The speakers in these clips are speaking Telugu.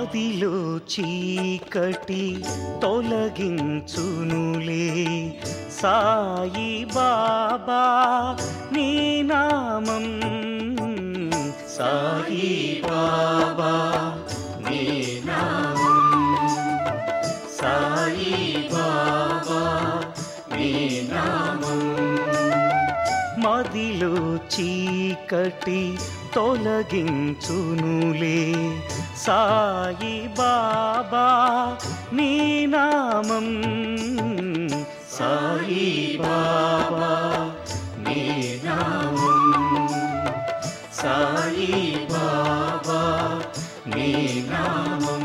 మదిలో చీకటి తొలగించునులే సాయి బాబా నీ నామం సాయి బాబా నీ నామం సాయి బాబా నీ నామం మదిలో చీకటి తొలగించునులే సాయి బాబా నీ నామం సాయి బాబా నీ నామం సాయి బాబా నీ నామం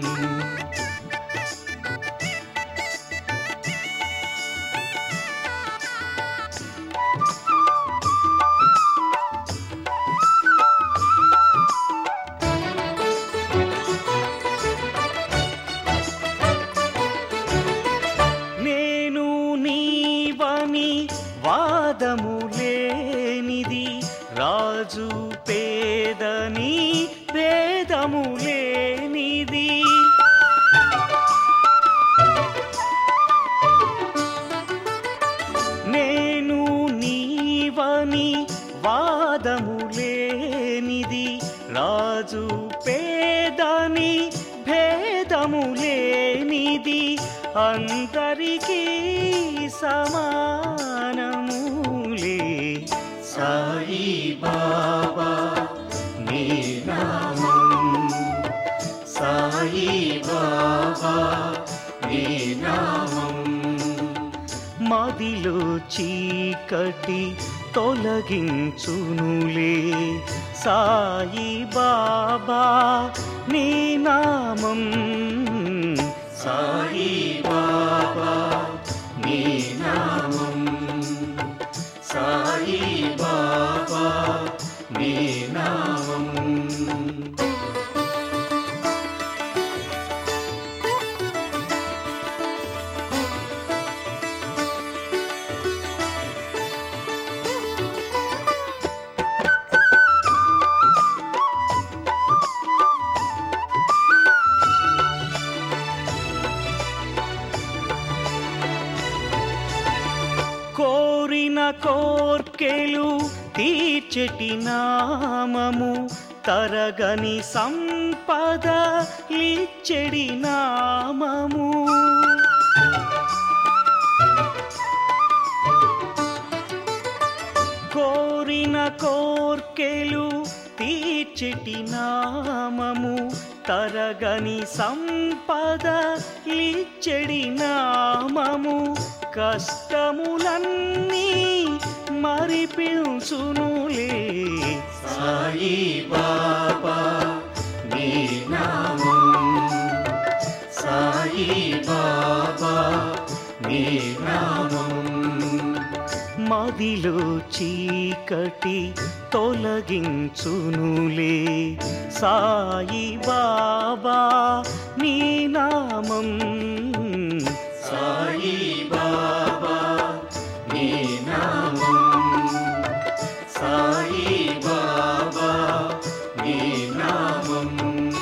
నేను నీవని వాదము లేనిది రాజు పేదని భేదము లేనిది నేను నీవని వాదము లేనిది రాజు పేదని భేదము లేనిది అందరికీ సమానములే సాయి బాబా నీ నామం సాయి బాబా నీ నామం మదిలో చీకటి తొలగించునులే సాయి బాబా నీ నామం సాయి బాబా నీ నామం సాయి బాబా నీ నామం కోరిన కోర్కెలు తీర్చెటి నామము తరగని సంపద లిచ్చెడి నామము కోరిన కోర్కెలు తీర్చెటి నామము తరగని సంపద లిచ్చెడి నామము కష్టములన్నీ మరిపించునులే సాయి బాబా నీ నామం సాయి బాబా నీ నామం మదిలో చీకటి తొలగించునులే సాయి బాబా నీ నామం సాయి బాబా నీ నామం సాయి బాబా నీ నామం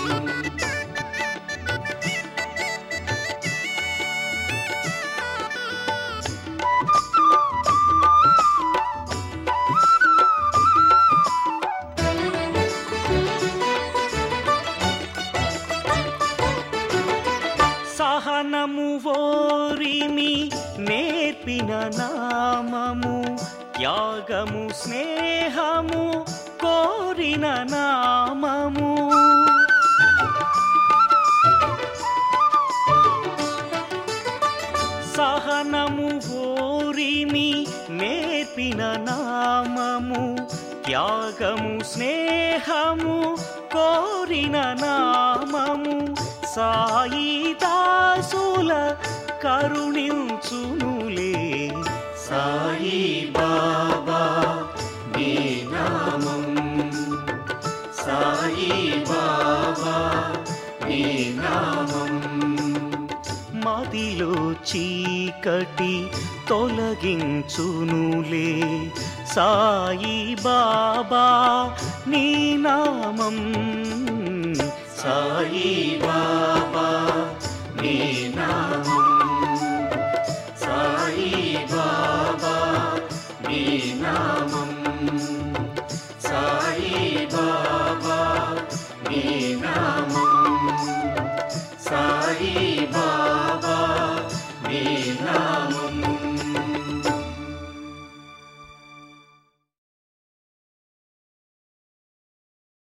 సహనము ఓరిమి నేర్పిన నామము త్యాగము స్నేహము కోరిన నామము సహనము ఓరిమి నేర్పిన నామము త్యాగము స్నేహము కోరిన నామము సాయి దాసుల కరుణించునులే సాయి బాబా నీ నామం సాయి బాబా నీ నామం మదిలో చీకటి తొలగించునులే సాయి బాబా నీ నామం సాయి బాబా నీ నామం సాయి బాబా నీ నామం సాయి బాబా నీ నామం